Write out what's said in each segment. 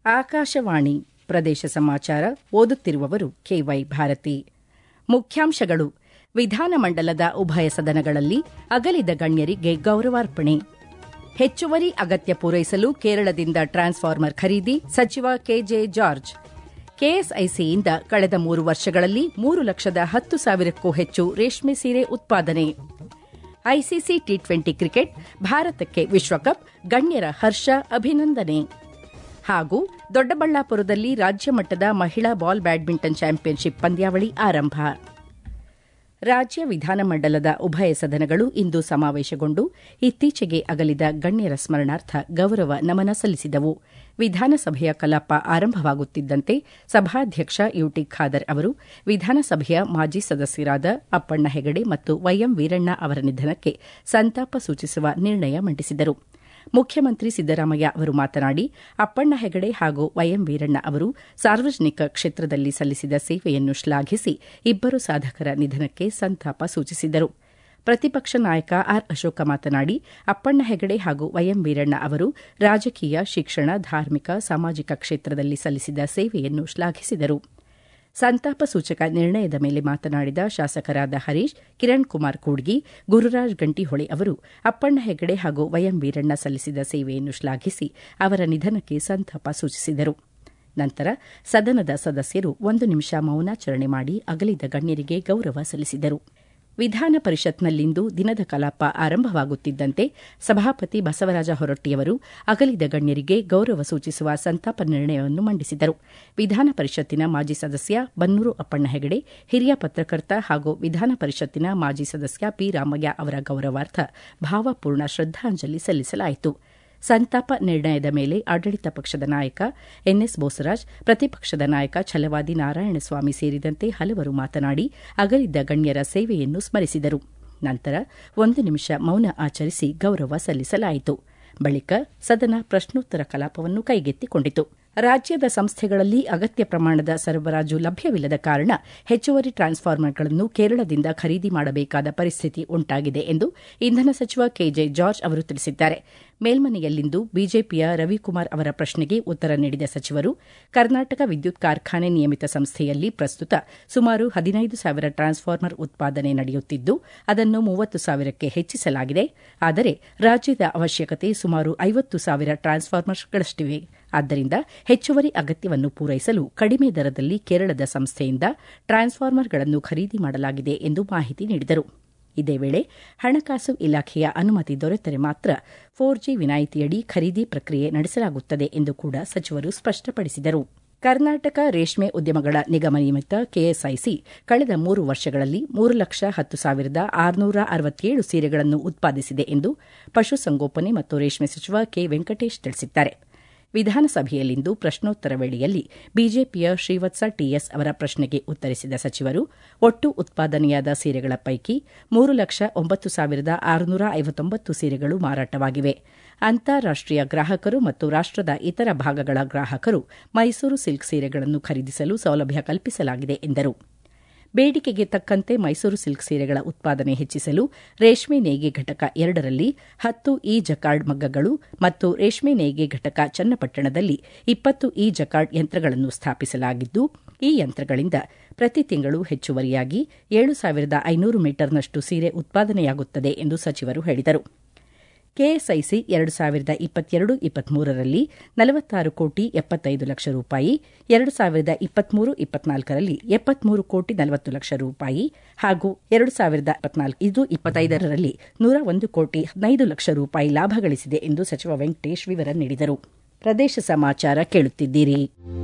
ಆಕಾಶವಾಣಿ ಪ್ರದೇಶ ಸಮಾಚಾರ ಓದುತ್ತಿರುವವರು ಕೆವೈ ಭಾರತಿ ಮುಖ್ಯಾಂಶಗಳು ವಿಧಾನಮಂಡಲದ ಉಭಯ ಸದನಗಳಲ್ಲಿ ಅಗಲಿದ ಗಣ್ಯರಿಗೆ ಗೌರವಾರ್ಪಣೆ ಹೆಚ್ಚುವರಿ ಅಗತ್ಯ ಪೂರೈಸಲು ಕೇರಳದಿಂದ ಟ್ರಾನ್ಸ್ಫಾರ್ಮರ್ ಖರೀದಿ ಸಚಿವ ಕೆಜೆ ಜಾರ್ಜ್ ಕೆಎಸ್ಐಸಿಯಿಂದ ಕಳೆದ ಮೂರು ವರ್ಷಗಳಲ್ಲಿ ಮೂರು ಲಕ್ಷದ ಹತ್ತು ಸಾವಿರಕ್ಕೂ ಹೆಚ್ಚು ರೇಷ್ಮೆ ಸೀರೆ ಉತ್ಪಾದನೆ ಐಸಿಸಿ ಟಿ ಟ್ವೆಂಟಿ ಕ್ರಿಕೆಟ್ ಭಾರತಕ್ಕೆ ವಿಶ್ವಕಪ್ ಗಣ್ಯರ ಹರ್ಷ ಅಭಿನಂದನೆ ಹಾಗೂ ದೊಡ್ಡಬಳ್ಳಾಪುರದಲ್ಲಿ ರಾಜ್ಯ ಮಟ್ಟದ ಮಹಿಳಾ ಬಾಲ್ ಬ್ಯಾಡ್ಮಿಂಟನ್ ಚಾಂಪಿಯನ್ಶಿಪ್ ಪಂದ್ಯಾವಳಿ ಆರಂಭ ರಾಜ್ಯ ವಿಧಾನಮಂಡಲದ ಉಭಯ ಸದನಗಳು ಇಂದು ಸಮಾವೇಶಗೊಂಡು ಇತ್ತೀಚೆಗೆ ಅಗಲಿದ ಗಣ್ಯರ ಸ್ಮರಣಾರ್ಥ ಗೌರವ ನಮನ ಸಲ್ಲಿಸಿದವು ವಿಧಾನಸಭೆಯ ಕಲಾಪ ಆರಂಭವಾಗುತ್ತಿದ್ದಂತೆ ಸಭಾಧ್ಯಕ್ಷ ಯುಟಿ ಖಾದರ್ ಅವರು ವಿಧಾನಸಭೆಯ ಮಾಜಿ ಸದಸ್ಯರಾದ ಅಪ್ಪಣ್ಣ ಹೆಗಡೆ ಮತ್ತು ವೈಎಂ ವೀರಣ್ಣ ಅವರ ನಿಧನಕ್ಕೆ ಸಂತಾಪ ಸೂಚಿಸುವ ನಿರ್ಣಯ ಮಂಡಿಸಿದರು ಮುಖ್ಯಮಂತ್ರಿ ಸಿದ್ದರಾಮಯ್ಯ ಅವರು ಮಾತನಾಡಿ ಅಪ್ಪಣ್ಣ ಹೆಗಡೆ ಹಾಗೂ ವೈಎಂ ವೀರಣ್ಣ ಅವರು ಸಾರ್ವಜನಿಕ ಕ್ಷೇತ್ರದಲ್ಲಿ ಸಲ್ಲಿಸಿದ ಸೇವೆಯನ್ನು ಶ್ಲಾಘಿಸಿ ಇಬ್ಬರು ಸಾಧಕರ ನಿಧನಕ್ಕೆ ಸಂತಾಪ ಸೂಚಿಸಿದರು ಪ್ರತಿಪಕ್ಷ ನಾಯಕ ಆರ್ ಅಶೋಕ ಮಾತನಾಡಿ ಅಪ್ಪಣ್ಣ ಹೆಗಡೆ ಹಾಗೂ ವೈಎಂ ವೀರಣ್ಣ ಅವರು ರಾಜಕೀಯ ಶಿಕ್ಷಣ ಧಾರ್ಮಿಕ ಸಾಮಾಜಿಕ ಕ್ಷೇತ್ರದಲ್ಲಿ ಸಲ್ಲಿಸಿದ ಸೇವೆಯನ್ನು ಶ್ಲಾಘಿಸಿದರು ಸಂತಾಪ ಸೂಚಕ ನಿರ್ಣಯದ ಮೇಲೆ ಮಾತನಾಡಿದ ಶಾಸಕರಾದ ಹರೀಶ್ ಕಿರಣ್ ಕುಮಾರ್ ಕೂಡ್ಗಿ ಗುರುರಾಜ್ ಗಂಟಿಹೊಳೆ ಅವರು ಅಪ್ಪಣ್ಣ ಹೆಗಡೆ ಹಾಗೂ ವೈಎಂ ವೀರಣ್ಣ ಸಲ್ಲಿಸಿದ ಸೇವೆಯನ್ನು ಶ್ಲಾಘಿಸಿ ಅವರ ನಿಧನಕ್ಕೆ ಸಂತಾಪ ಸೂಚಿಸಿದರು ನಂತರ ಸದನದ ಸದಸ್ಯರು ಒಂದು ನಿಮಿಷ ಮೌನಾಚರಣೆ ಮಾಡಿ ಅಗಲಿದ ಗಣ್ಯರಿಗೆ ಗೌರವ ಸಲ್ಲಿಸಿದರು ವಿಧಾನ ಪರಿಷತ್ನಲ್ಲಿಂದು ದಿನದ ಕಲಾಪ ಆರಂಭವಾಗುತ್ತಿದ್ದಂತೆ ಸಭಾಪತಿ ಬಸವರಾಜ ಹೊರಟ್ಟಿಯವರು ಅಗಲಿದ ಗಣ್ಯರಿಗೆ ಗೌರವ ಸೂಚಿಸುವ ಸಂತಾಪ ನಿರ್ಣಯವನ್ನು ಮಂಡಿಸಿದರು ವಿಧಾನ ಪರಿಷತ್ತಿನ ಮಾಜಿ ಸದಸ್ಯ ಬನ್ನೂರು ಅಪ್ಪಣ್ಣ ಹೆಗಡೆ ಹಿರಿಯ ಪತ್ರಕರ್ತ ಹಾಗೂ ವಿಧಾನ ಪರಿಷತ್ತಿನ ಮಾಜಿ ಸದಸ್ಯ ಪಿ ರಾಮಯ್ಯ ಅವರ ಗೌರವಾರ್ಥ ಭಾವಪೂರ್ಣ ಶ್ರದ್ದಾಂಜಲಿ ಸಲ್ಲಿಸಲಾಯಿತು ಸಂತಾಪ ನಿರ್ಣಯದ ಮೇಲೆ ಆಡಳಿತ ಪಕ್ಷದ ನಾಯಕ ಎನ್ಎಸ್ ಬೋಸರಾಜ್ ಪ್ರತಿಪಕ್ಷದ ನಾಯಕ ಛಲವಾದಿ ನಾರಾಯಣಸ್ವಾಮಿ ಸೇರಿದಂತೆ ಹಲವರು ಮಾತನಾಡಿ ಅಗಲಿದ್ದ ಗಣ್ಯರ ಸೇವೆಯನ್ನು ಸ್ಮರಿಸಿದರು ನಂತರ ಒಂದು ನಿಮಿಷ ಮೌನ ಆಚರಿಸಿ ಗೌರವ ಸಲ್ಲಿಸಲಾಯಿತು ಬಳಿಕ ಸದನ ಪ್ರಶ್ನೋತ್ತರ ಕಲಾಪವನ್ನು ಕೈಗೆತ್ತಿಕೊಂಡಿತು ರಾಜ್ಯದ ಸಂಸ್ಥೆಗಳಲ್ಲಿ ಅಗತ್ಯ ಪ್ರಮಾಣದ ಸರಬರಾಜು ಲಭ್ಯವಿಲ್ಲದ ಕಾರಣ ಹೆಚ್ಚುವರಿ ಟ್ರಾನ್ಸ್ಫಾರ್ಮರ್ಗಳನ್ನು ಕೇರಳದಿಂದ ಖರೀದಿ ಮಾಡಬೇಕಾದ ಪರಿಸ್ಥಿತಿ ಉಂಟಾಗಿದೆ ಎಂದು ಇಂಧನ ಸಚಿವ ಕೆಜೆ ಜಾರ್ಜ್ ಅವರು ತಿಳಿಸಿದ್ದಾರೆ ಮೇಲ್ಮನೆಯಲ್ಲಿಂದು ಬಿಜೆಪಿಯ ರವಿಕುಮಾರ್ ಅವರ ಪ್ರಶ್ನೆಗೆ ಉತ್ತರ ನೀಡಿದ ಸಚಿವರು ಕರ್ನಾಟಕ ವಿದ್ಯುತ್ ಕಾರ್ಖಾನೆ ನಿಯಮಿತ ಸಂಸ್ಥೆಯಲ್ಲಿ ಪ್ರಸ್ತುತ ಸುಮಾರು ಹದಿನೈದು ಸಾವಿರ ಟ್ರಾನ್ಸ್ಫಾರ್ಮರ್ ಉತ್ಪಾದನೆ ನಡೆಯುತ್ತಿದ್ದು ಅದನ್ನು ಮೂವತ್ತು ಸಾವಿರಕ್ಕೆ ಹೆಚ್ಚಿಸಲಾಗಿದೆ ಆದರೆ ರಾಜ್ಯದ ಅವಶ್ಯಕತೆ ಸುಮಾರು ಐವತ್ತು ಸಾವಿರ ಟ್ರಾನ್ಸ್ಫಾರ್ಮರ್ಗಳಷ್ಟಿವೆ ಆದ್ದರಿಂದ ಹೆಚ್ಚುವರಿ ಅಗತ್ಯವನ್ನು ಪೂರೈಸಲು ಕಡಿಮೆ ದರದಲ್ಲಿ ಕೇರಳದ ಸಂಸ್ಥೆಯಿಂದ ಟ್ರಾನ್ಸ್ಫಾರ್ಮರ್ಗಳನ್ನು ಖರೀದಿ ಮಾಡಲಾಗಿದೆ ಎಂದು ಮಾಹಿತಿ ನೀಡಿದರು ಇದೇ ವೇಳೆ ಹಣಕಾಸು ಇಲಾಖೆಯ ಅನುಮತಿ ದೊರೆತರೆ ಮಾತ್ರ ಫೋರ್ ಜಿ ವಿನಾಯಿತಿಯಡಿ ಖರೀದಿ ಪ್ರಕ್ರಿಯೆ ನಡೆಸಲಾಗುತ್ತದೆ ಎಂದು ಕೂಡ ಸಚಿವರು ಸ್ಪಷ್ಟಪಡಿಸಿದರು ಕರ್ನಾಟಕ ರೇಷ್ಮೆ ಉದ್ಯಮಗಳ ನಿಗಮ ನಿಮಿತ್ತ ಕೆಎಸ್ಐಸಿ ಕಳೆದ ಮೂರು ವರ್ಷಗಳಲ್ಲಿ ಮೂರು ಲಕ್ಷ ಹತ್ತು ಸಾವಿರದ ಆರುನೂರ ಅರವತ್ತೇಳು ಸೀರೆಗಳನ್ನು ಉತ್ಪಾದಿಸಿದೆ ಎಂದು ಪಶುಸಂಗೋಪನೆ ಮತ್ತು ರೇಷ್ಮೆ ಸಚಿವ ಕೆ ವೆಂಕಟೇಶ್ ತಿಳಿಸಿದ್ದಾರೆ ವಿಧಾನಸಭೆಯಲ್ಲಿಂದು ಪ್ರಶ್ನೋತ್ತರ ವೇಳೆಯಲ್ಲಿ ಬಿಜೆಪಿಯ ಶ್ರೀವತ್ಸ ಟಿಎಸ್ ಅವರ ಪ್ರಶ್ನೆಗೆ ಉತ್ತರಿಸಿದ ಸಚಿವರು ಒಟ್ಟು ಉತ್ಪಾದನೆಯಾದ ಸೀರೆಗಳ ಪೈಕಿ ಮೂರು ಲಕ್ಷ ಒಂಬತ್ತು ಸಾವಿರದ ಆರುನೂರ ಐವತ್ತೊಂಬತ್ತು ಸೀರೆಗಳು ಮಾರಾಟವಾಗಿವೆ ಅಂತಾರಾಷ್ಟೀಯ ಗ್ರಾಹಕರು ಮತ್ತು ರಾಷ್ಟದ ಇತರ ಭಾಗಗಳ ಗ್ರಾಹಕರು ಮೈಸೂರು ಸಿಲ್ಕ್ ಸೀರೆಗಳನ್ನು ಖರೀದಿಸಲು ಸೌಲಭ್ಯ ಕಲ್ಪಿಸಲಾಗಿದೆ ಎಂದರು ಬೇಡಿಕೆಗೆ ತಕ್ಕಂತೆ ಮೈಸೂರು ಸಿಲ್ಕ್ ಸೀರೆಗಳ ಉತ್ಪಾದನೆ ಹೆಚ್ಚಿಸಲು ರೇಷ್ಮೆ ನೇಯ್ಗೆ ಘಟಕ ಎರಡರಲ್ಲಿ ಹತ್ತು ಇ ಜಕಾರ್ಡ್ ಮಗ್ಗಗಳು ಮತ್ತು ರೇಷ್ಮೆ ನೇಯ್ಗೆ ಘಟಕ ಚನ್ನಪಟ್ಟಣದಲ್ಲಿ ಇಪ್ಪತ್ತು ಇ ಜಕಾರ್ಡ್ ಯಂತ್ರಗಳನ್ನು ಸ್ಥಾಪಿಸಲಾಗಿದ್ದು ಈ ಯಂತ್ರಗಳಿಂದ ಪ್ರತಿ ತಿಂಗಳು ಹೆಚ್ಚುವರಿಯಾಗಿ ಏಳು ಸಾವಿರದ ಐನೂರು ಮೀಟರ್ನಷ್ಟು ಸೀರೆ ಉತ್ಪಾದನೆಯಾಗುತ್ತದೆ ಎಂದು ಸಚಿವರು ಹೇಳಿದರು ಕೆಎಸ್ಐಸಿ ಎರಡು ಸಾವಿರದ ಇಪ್ಪತ್ತೆರಡು ಇಪ್ಪತ್ಮೂರರಲ್ಲಿ ನಲವತ್ತಾರು ಕೋಟಿ ಎಪ್ಪತ್ತೈದು ಲಕ್ಷ ರೂಪಾಯಿ ಎರಡು ಸಾವಿರದ ಇಪ್ಪತ್ಮೂರು ಇಪ್ಪತ್ನಾಲ್ಕರಲ್ಲಿ ಎಪ್ಪತ್ಮೂರು ಕೋಟಿ ನಲವತ್ತು ಲಕ್ಷ ರೂಪಾಯಿ ಹಾಗೂ ಎರಡು ಸಾವಿರದ ಇಪ್ಪತ್ನಾಲ್ಕು ಇದು ಇಪ್ಪತ್ತೈದರಲ್ಲಿ ನೂರ ಒಂದು ಕೋಟಿ ಹದಿನೈದು ಲಕ್ಷ ರೂಪಾಯಿ ಲಾಭ ಗಳಿಸಿದೆ ಎಂದು ಸಚಿವ ವೆಂಕಟೇಶ್ ವಿವರ ನೀಡಿದರು ಪ್ರದೇಶ ಸಮಾಚಾರ ಕೇಳುತ್ತಿದ್ದೀರಿ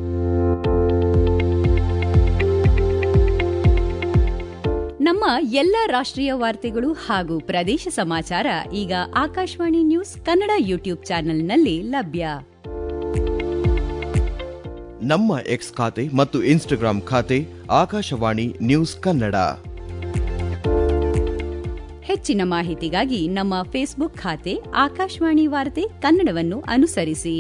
ನಮ್ಮ ಎಲ್ಲ ರಾಷ್ಟ್ರೀಯ ವಾರ್ತೆಗಳು ಹಾಗೂ ಪ್ರದೇಶ ಸಮಾಚಾರ ಈಗ ಆಕಾಶವಾಣಿ ನ್ಯೂಸ್ ಕನ್ನಡ ಯೂಟ್ಯೂಬ್ ಚಾನೆಲ್ನಲ್ಲಿ ಲಭ್ಯ ನಮ್ಮ ಎಕ್ಸ್ ಖಾತೆ ಮತ್ತು ಇನ್ಸ್ಟಾಗ್ರಾಂ ಖಾತೆ ಆಕಾಶವಾಣಿ ನ್ಯೂಸ್ ಕನ್ನಡ ಹೆಚ್ಚಿನ ಮಾಹಿತಿಗಾಗಿ ನಮ್ಮ ಫೇಸ್ಬುಕ್ ಖಾತೆ ಆಕಾಶವಾಣಿ ವಾರ್ತೆ ಕನ್ನಡವನ್ನು ಅನುಸರಿಸಿ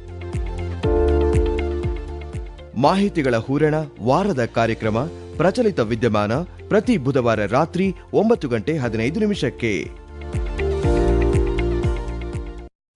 ಮಾಹಿತಿಗಳ ಹೂರಣ ವಾರದ ಕಾರ್ಯಕ್ರಮ ಪ್ರಚಲಿತ ವಿದ್ಯಮಾನ ಪ್ರತಿ ಬುಧವಾರ ರಾತ್ರಿ ಒಂಬತ್ತು ಗಂಟೆ ಹದಿನೈದು ನಿಮಿಷಕ್ಕೆ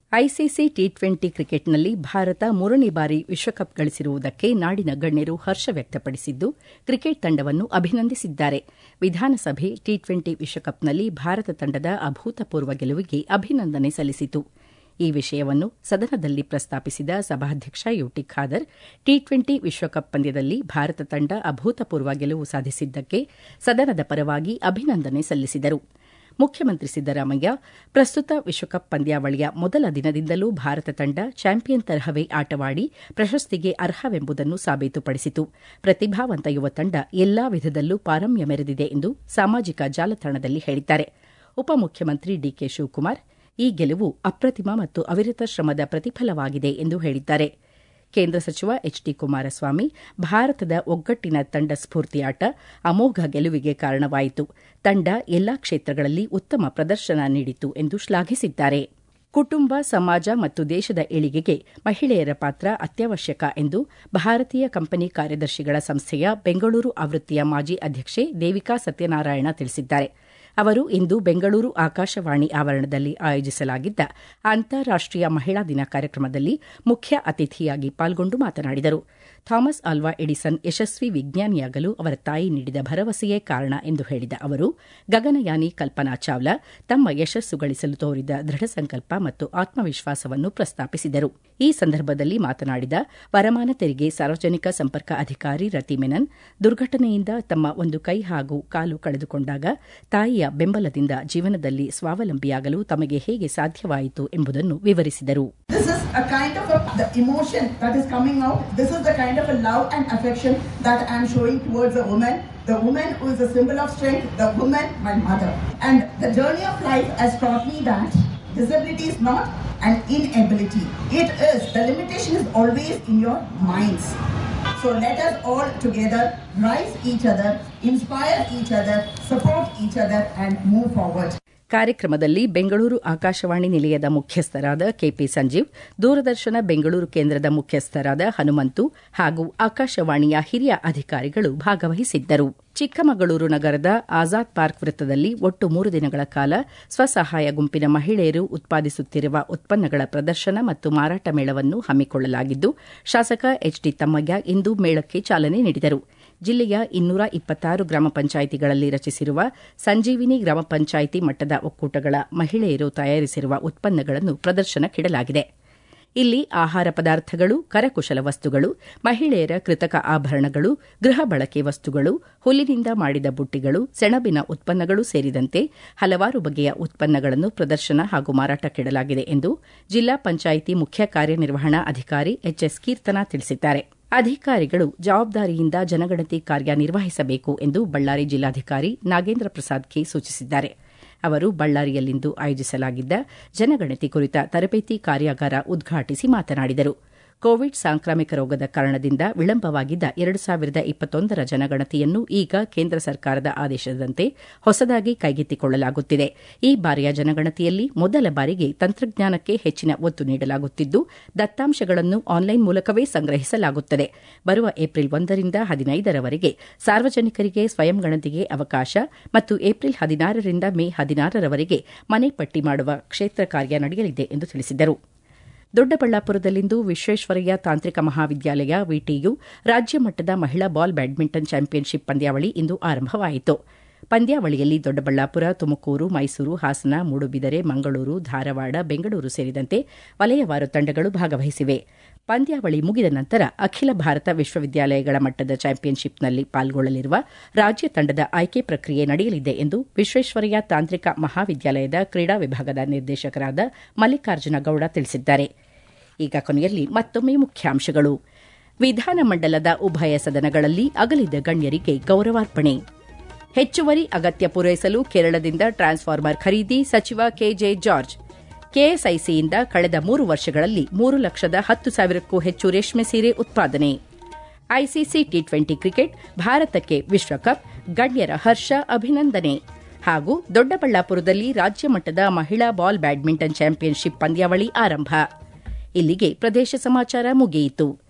ಐಸಿಸಿ ಟಿ ಟ್ವೆಂಟಿ ಕ್ರಿಕೆಟ್ನಲ್ಲಿ ಭಾರತ ಮೂರನೇ ಬಾರಿ ವಿಶ್ವಕಪ್ ಗಳಿಸಿರುವುದಕ್ಕೆ ನಾಡಿನ ಗಣ್ಯರು ಹರ್ಷ ವ್ಯಕ್ತಪಡಿಸಿದ್ದು ಕ್ರಿಕೆಟ್ ತಂಡವನ್ನು ಅಭಿನಂದಿಸಿದ್ದಾರೆ ವಿಧಾನಸಭೆ ಟಿ ಟ್ವೆಂಟಿ ವಿಶ್ವಕಪ್ನಲ್ಲಿ ಭಾರತ ತಂಡದ ಅಭೂತಪೂರ್ವ ಗೆಲುವಿಗೆ ಅಭಿನಂದನೆ ಸಲ್ಲಿಸಿತು ಈ ವಿಷಯವನ್ನು ಸದನದಲ್ಲಿ ಪ್ರಸ್ತಾಪಿಸಿದ ಸಭಾಧ್ಯಕ್ಷ ಯುಟಿ ಖಾದರ್ ಟಿ ಟ್ವೆಂಟಿ ವಿಶ್ವಕಪ್ ಪಂದ್ಯದಲ್ಲಿ ಭಾರತ ತಂಡ ಅಭೂತಪೂರ್ವ ಗೆಲುವು ಸಾಧಿಸಿದ್ದಕ್ಕೆ ಸದನದ ಪರವಾಗಿ ಅಭಿನಂದನೆ ಸಲ್ಲಿಸಿದರು ಮುಖ್ಯಮಂತ್ರಿ ಸಿದ್ದರಾಮಯ್ಯ ಪ್ರಸ್ತುತ ವಿಶ್ವಕಪ್ ಪಂದ್ಯಾವಳಿಯ ಮೊದಲ ದಿನದಿಂದಲೂ ಭಾರತ ತಂಡ ಚಾಂಪಿಯನ್ ತರಹವೇ ಆಟವಾಡಿ ಪ್ರಶಸ್ತಿಗೆ ಅರ್ಹವೆಂಬುದನ್ನು ಸಾಬೀತುಪಡಿಸಿತು ಪ್ರತಿಭಾವಂತ ಯುವ ತಂಡ ಎಲ್ಲಾ ವಿಧದಲ್ಲೂ ಪಾರಮ್ಯ ಮೆರೆದಿದೆ ಎಂದು ಸಾಮಾಜಿಕ ಜಾಲತಾಣದಲ್ಲಿ ಹೇಳಿದ್ದಾರೆ ಉಪಮುಖ್ಯಮಂತ್ರಿ ಡಿಕೆ ಶಿವಕುಮಾರ್ ಈ ಗೆಲುವು ಅಪ್ರತಿಮ ಮತ್ತು ಅವಿರತ ಶ್ರಮದ ಪ್ರತಿಫಲವಾಗಿದೆ ಎಂದು ಹೇಳಿದ್ದಾರೆ ಕೇಂದ್ರ ಸಚಿವ ಎಚ್ ಡಿ ಕುಮಾರಸ್ವಾಮಿ ಭಾರತದ ಒಗ್ಗಟ್ಟಿನ ತಂಡ ಸ್ಫೂರ್ತಿಯಾಟ ಅಮೋಘ ಗೆಲುವಿಗೆ ಕಾರಣವಾಯಿತು ತಂಡ ಎಲ್ಲಾ ಕ್ಷೇತ್ರಗಳಲ್ಲಿ ಉತ್ತಮ ಪ್ರದರ್ಶನ ನೀಡಿತು ಎಂದು ಶ್ಲಾಘಿಸಿದ್ದಾರೆ ಕುಟುಂಬ ಸಮಾಜ ಮತ್ತು ದೇಶದ ಏಳಿಗೆಗೆ ಮಹಿಳೆಯರ ಪಾತ್ರ ಅತ್ಯವಶ್ಯಕ ಎಂದು ಭಾರತೀಯ ಕಂಪನಿ ಕಾರ್ಯದರ್ಶಿಗಳ ಸಂಸ್ಥೆಯ ಬೆಂಗಳೂರು ಆವೃತ್ತಿಯ ಮಾಜಿ ಅಧ್ಯಕ್ಷೆ ದೇವಿಕಾ ಸತ್ಯನಾರಾಯಣ ತಿಳಿಸಿದ್ದಾರೆ ಅವರು ಇಂದು ಬೆಂಗಳೂರು ಆಕಾಶವಾಣಿ ಆವರಣದಲ್ಲಿ ಆಯೋಜಿಸಲಾಗಿದ್ದ ಅಂತಾರಾಷ್ಟೀಯ ಮಹಿಳಾ ದಿನ ಕಾರ್ಯಕ್ರಮದಲ್ಲಿ ಮುಖ್ಯ ಅತಿಥಿಯಾಗಿ ಪಾಲ್ಗೊಂಡು ಮಾತನಾಡಿದರು ಥಾಮಸ್ ಆಲ್ವಾ ಎಡಿಸನ್ ಯಶಸ್ವಿ ವಿಜ್ಞಾನಿಯಾಗಲು ಅವರ ತಾಯಿ ನೀಡಿದ ಭರವಸೆಯೇ ಕಾರಣ ಎಂದು ಹೇಳಿದ ಅವರು ಗಗನಯಾನಿ ಕಲ್ಪನಾ ಚಾವ್ಲಾ ತಮ್ಮ ಯಶಸ್ಸು ಗಳಿಸಲು ತೋರಿದ ದೃಢ ಸಂಕಲ್ಪ ಮತ್ತು ಆತ್ಮವಿಶ್ವಾಸವನ್ನು ಪ್ರಸ್ತಾಪಿಸಿದರು ಈ ಸಂದರ್ಭದಲ್ಲಿ ಮಾತನಾಡಿದ ವರಮಾನ ತೆರಿಗೆ ಸಾರ್ವಜನಿಕ ಸಂಪರ್ಕ ಅಧಿಕಾರಿ ರತಿ ಮೆನನ್ ದುರ್ಘಟನೆಯಿಂದ ತಮ್ಮ ಒಂದು ಕೈ ಹಾಗೂ ಕಾಲು ಕಳೆದುಕೊಂಡಾಗ ತಾಯಿಯ ಬೆಂಬಲದಿಂದ ಜೀವನದಲ್ಲಿ ಸ್ವಾವಲಂಬಿಯಾಗಲು ತಮಗೆ ಹೇಗೆ ಸಾಧ್ಯವಾಯಿತು ಎಂಬುದನ್ನು ವಿವರಿಸಿದರು This is a kind of a, the emotion that is coming out. This is the kind of a love and affection that I am showing towards a woman. The woman who is a symbol of strength, the woman, my mother. And the journey of life has taught me that disability is not an inability. It is, the limitation is always in your minds. So let us all together rise each other, inspire each other, support each other, and move forward. ಕಾರ್ಯಕ್ರಮದಲ್ಲಿ ಬೆಂಗಳೂರು ಆಕಾಶವಾಣಿ ನಿಲಯದ ಮುಖ್ಯಸ್ಥರಾದ KP Sanjeev ದೂರದರ್ಶನ ಬೆಂಗಳೂರು ಕೇಂದ್ರದ ಮುಖ್ಯಸ್ಥರಾದ ಹನುಮಂತು ಹಾಗೂ ಆಕಾಶವಾಣಿಯ ಹಿರಿಯ ಅಧಿಕಾರಿಗಳು ಭಾಗವಹಿಸಿದ್ದರು ಚಿಕ್ಕಮಗಳೂರು ನಗರದ ಆಜಾದ್ ಪಾರ್ಕ್ ವೃತ್ತದಲ್ಲಿ ಒಟ್ಟು ಮೂರು ದಿನಗಳ ಕಾಲ ಸ್ವಸಹಾಯ ಗುಂಪಿನ ಮಹಿಳೆಯರು ಉತ್ಪಾದಿಸುತ್ತಿರುವ ಉತ್ಪನ್ನಗಳ ಪ್ರದರ್ಶನ ಮತ್ತು ಮಾರಾಟ ಮೇಳವನ್ನು ಹಮ್ಮಿಕೊಳ್ಳಲಾಗಿದ್ದು ಶಾಸಕ ಎಚ್ ಡಿ ತಮ್ಮಯ್ಯ ಇಂದು ಮೇಳಕ್ಕೆ ಚಾಲನೆ ನೀಡಿದರು ಜಿಲ್ಲೆಯ ಇನ್ನೂರ ಇಪ್ಪತ್ತಾರು ಗ್ರಾಮ ಪಂಚಾಯಿತಿಗಳಲ್ಲಿ ರಚಿಸಿರುವ ಸಂಜೀವಿನಿ ಗ್ರಾಮ ಪಂಚಾಯಿತಿ ಮಟ್ಟದ ಒಕ್ಕೂಟಗಳ ಮಹಿಳೆಯರು ತಯಾರಿಸಿರುವ ಉತ್ಪನ್ನಗಳನ್ನು ಪ್ರದರ್ಶನಕ್ಕಿಡಲಾಗಿದೆ ಇಲ್ಲಿ ಆಹಾರ ಪದಾರ್ಥಗಳು ಕರಕುಶಲ ವಸ್ತುಗಳು ಮಹಿಳೆಯರ ಕೃತಕ ಆಭರಣಗಳು ಗೃಹ ಬಳಕೆ ವಸ್ತುಗಳು ಹುಲ್ಲಿನಿಂದ ಮಾಡಿದ ಬುಟ್ಟಿಗಳು ಸೆಣಬಿನ ಉತ್ಪನ್ನಗಳು ಸೇರಿದಂತೆ ಹಲವಾರು ಬಗೆಯ ಉತ್ಪನ್ನಗಳನ್ನು ಪ್ರದರ್ಶನ ಹಾಗೂ ಮಾರಾಟಕ್ಕಿಡಲಾಗಿದೆ ಎಂದು ಜಿಲ್ಲಾ ಪಂಚಾಯಿತಿ ಮುಖ್ಯ ಕಾರ್ಯನಿರ್ವಹಣಾ ಅಧಿಕಾರಿ ಎಚ್ಎಸ್ ಕೀರ್ತನಾ ತಿಳಿಸಿದ್ದಾರೆ ಅಧಿಕಾರಿಗಳು ಜವಾಬ್ದಾರಿಯಿಂದ ಜನಗಣತಿ ಕಾರ್ಯ ನಿರ್ವಹಿಸಬೇಕು ಎಂದು ಬಳ್ಳಾರಿ ಜಿಲ್ಲಾಧಿಕಾರಿ ನಾಗೇಂದ್ರ ಪ್ರಸಾದ್ ಕೆ ಸೂಚಿಸಿದ್ದಾರೆ ಅವರು ಬಳ್ಳಾರಿಯಲ್ಲಿಂದು ಆಯೋಜಿಸಲಾಗಿದ್ದ ಜನಗಣತಿ ಕುರಿತ ತರಬೇತಿ ಕಾರ್ಯಾಗಾರ ಉದ್ಘಾಟಿಸಿ ಮಾತನಾಡಿದರು ಕೋವಿಡ್ ಸಾಂಕ್ರಾಮಿಕ ರೋಗದ ಕಾರಣದಿಂದ ವಿಳಂಬವಾಗಿದ್ದ ಎರಡು ಸಾವಿರದ ಇಪ್ಪತ್ತೊಂದರ ಜನಗಣತಿಯನ್ನು ಈಗ ಕೇಂದ್ರ ಸರ್ಕಾರದ ಆದೇಶದಂತೆ ಹೊಸದಾಗಿ ಕೈಗೆತ್ತಿಕೊಳ್ಳಲಾಗುತ್ತಿದೆ ಈ ಬಾರಿಯ ಜನಗಣತಿಯಲ್ಲಿ ಮೊದಲ ಬಾರಿಗೆ ತಂತ್ರಜ್ಞಾನಕ್ಕೆ ಹೆಚ್ಚಿನ ಒತ್ತು ನೀಡಲಾಗುತ್ತಿದ್ದು ದತ್ತಾಂಶಗಳನ್ನು ಆನ್ಲೈನ್ ಮೂಲಕವೇ ಸಂಗ್ರಹಿಸಲಾಗುತ್ತದೆ ಬರುವ ಏಪ್ರಿಲ್ ಒಂದರಿಂದ ಹದಿನೈದರವರೆಗೆ ಸಾರ್ವಜನಿಕರಿಗೆ ಸ್ವಯಂ ಗಣತಿಗೆ ಅವಕಾಶ ಮತ್ತು ಏಪ್ರಿಲ್ ಹದಿನಾರರಿಂದ ಮೇ ಹದಿನಾರರವರೆಗೆ ಮನೆ ಪಟ್ಟಿ ಮಾಡುವ ಕ್ಷೇತ್ರ ಕಾರ್ಯ ನಡೆಯಲಿದೆ ಎಂದು ತಿಳಿಸಿದರು ದೊಡ್ಡಬಳ್ಳಾಪುರದಲ್ಲಿಂದು ವಿಶ್ವೇಶ್ವರಯ್ಯ ತಾಂತ್ರಿಕ ಮಹಾವಿದ್ಯಾಲಯ ವಿಟಿಯು ರಾಜ್ಯ ಮಟ್ಟದ ಮಹಿಳಾ ಬಾಲ್ ಬ್ಯಾಡ್ಮಿಂಟನ್ ಚಾಂಪಿಯನ್ಶಿಪ್ ಪಂದ್ಯಾವಳಿ ಇಂದು ಆರಂಭವಾಯಿತು ಪಂದ್ಯಾವಳಿಯಲ್ಲಿ ದೊಡ್ಡಬಳ್ಳಾಪುರ ತುಮಕೂರು ಮೈಸೂರು ಹಾಸನ ಮೂಡುಬಿದರೆ ಮಂಗಳೂರು ಧಾರವಾಡ ಬೆಂಗಳೂರು ಸೇರಿದಂತೆ ವಲಯವಾರು ತಂಡಗಳು ಭಾಗವಹಿಸಿವೆ ಪಂದ್ಯಾವಳಿ ಮುಗಿದ ನಂತರ ಅಖಿಲ ಭಾರತ ವಿಶ್ವವಿದ್ಯಾಲಯಗಳ ಮಟ್ಟದ ಚಾಂಪಿಯನ್ಶಿಪ್ನಲ್ಲಿ ಪಾಲ್ಗೊಳ್ಳಲಿರುವ ರಾಜ್ಯ ತಂಡದ ಆಯ್ಕೆ ಪ್ರಕ್ರಿಯೆ ನಡೆಯಲಿದೆ ಎಂದು ವಿಶ್ವೇಶ್ವರಯ್ಯ ತಾಂತ್ರಿಕ ಮಹಾವಿದ್ಯಾಲಯದ ಕ್ರೀಡಾ ವಿಭಾಗದ ನಿರ್ದೇಶಕರಾದ ಮಲ್ಲಿಕಾರ್ಜುನ ಗೌಡ ತಿಳಿಸಿದ್ದಾರೆ ಈಗ ಕೊನೆಯಲ್ಲಿ ಮತ್ತೊಮ್ಮೆ ಮುಖ್ಯಾಂಶಗಳು ವಿಧಾನಮಂಡಲದ ಉಭಯ ಸದನಗಳಲ್ಲಿ ಅಗಲಿದ ಗಣ್ಯರಿಗೆ ಗೌರವಾರ್ಪಣೆ ಹೆಚ್ಚುವರಿ ಅಗತ್ಯ ಪೂರೈಸಲು ಕೇರಳದಿಂದ ಟ್ರಾನ್ಸ್ಫಾರ್ಮರ್ ಖರೀದಿ ಸಚಿವ ಕೆಜೆ ಜಾರ್ಜ್ ಕೆಎಸ್ಐಸಿಯಿಂದ ಕಳೆದ ಮೂರು ವರ್ಷಗಳಲ್ಲಿ ಮೂರು ಲಕ್ಷದ ಹತ್ತು ಸಾವಿರಕ್ಕೂ ಹೆಚ್ಚು ರೇಷ್ಮೆ ಸೀರೆ ಉತ್ಪಾದನೆ ಐಸಿಸಿ ಟಿ ಟ್ವೆಂಟಿ ಕ್ರಿಕೆಟ್ ಭಾರತಕ್ಕೆ ವಿಶ್ವಕಪ್ ಗಣ್ಯರ ಹರ್ಷ ಅಭಿನಂದನೆ ಹಾಗೂ ದೊಡ್ಡಬಳ್ಳಾಪುರದಲ್ಲಿ ರಾಜ್ಯ ಮಟ್ಟದ ಮಹಿಳಾ ಬಾಲ್ ಬ್ಯಾಡ್ಮಿಂಟನ್ ಚಾಂಪಿಯನ್ಶಿಪ್ ಪಂದ್ಯಾವಳಿ ಆರಂಭ ಇಲ್ಲಿಗೆ ಪ್ರದೇಶ ಸಮಾಚಾರ ಮುಗಿಯಿತು